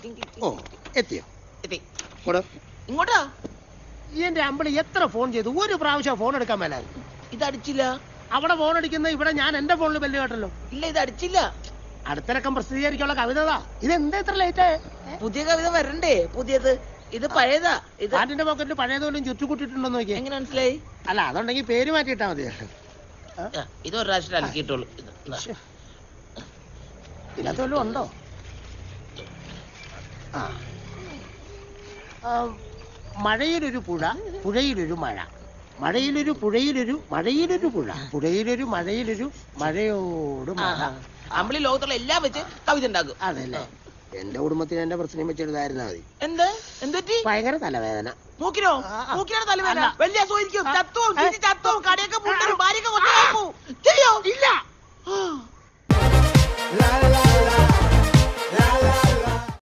ഓ എത്തിയോ എത്തി. കൂടെ ഇങ്ങോട്ടാ ഈ എന്റെ അമ്പിളി എത്ര ഫോൺ ചെയ്തു ഒരു പ്രാവശ്യം ഫോൺ എടുക്കാൻ മേലായിരുന്നു ഇത് അടിച്ചില്ല അവിടെ ഫോൺ അടിക്കുന്ന ഇവിടെ ഞാൻ എന്റെ ഫോണിൽ ബെല്ല് കേട്ടല്ലോ ഇല്ല ഇത് അടിച്ചില്ല അടുത്തിറക്കം പ്രസിദ്ധീകരിക്കാനുള്ള കവിതതാ ഇത് എന്താ ഇത്ര ലേറ്റ് പുതിയ കവിത വരണ്ടേ പുതിയത് ഇത് പഴയതാ ഇത് പാന്റിന്റെ പോക്കറ്റിൽ പഴയതുപോലും ചുറ്റുകൂട്ടിട്ടുണ്ടോ നോക്കിയേ എങ്ങനെ മനസ്സിലായി അല്ല അതുണ്ടെങ്കിൽ പേര് മാറ്റിയിട്ടാ മതി ആ, ഇത് ഒരു പ്രാവശ്യം അലക്കിയിട്ടുള്ളൂ ഇത് ഇതാ. ശ്ശെ. ഇതിനകത്ത് വല്ലതും ഉണ്ടോ ആ ആ, മഴയിലൊരു പുഴ പുഴയിലൊരു മഴ മഴയിലൊരു പുഴയിലൊരു മഴയിലൊരു പുഴ പുഴയിലൊരു മഴയിലൊരു മഴയോട് ആ, മഴ ആ. അമ്പിളി ലോകത്തുള്ള എല്ലാം വെച്ച് കവിത ഉണ്ടാക്കും അതല്ലേ എന്റെ കുടുംബത്തിന് എന്റെ പ്രശ്നം വെച്ചെഴുതായിരുന്നാ മതി എന്ത് എന്തുറ്റി ഭയങ്കര തലവേദന മൂക്കിനോ ആ, ആ. മൂക്കിനാണ് തലവേദന അല്ല. വലിയ അസുഖിക്കും ആ. ചത്തുവും ഏ? ചീച്ചി ചത്തുവും കടയൊക്കെ മുണ്ടരും ഭാര്യയൊക്കെ കൊണ്ടുപോകും ചെയ്യോ ഇല്ല ആ. La la la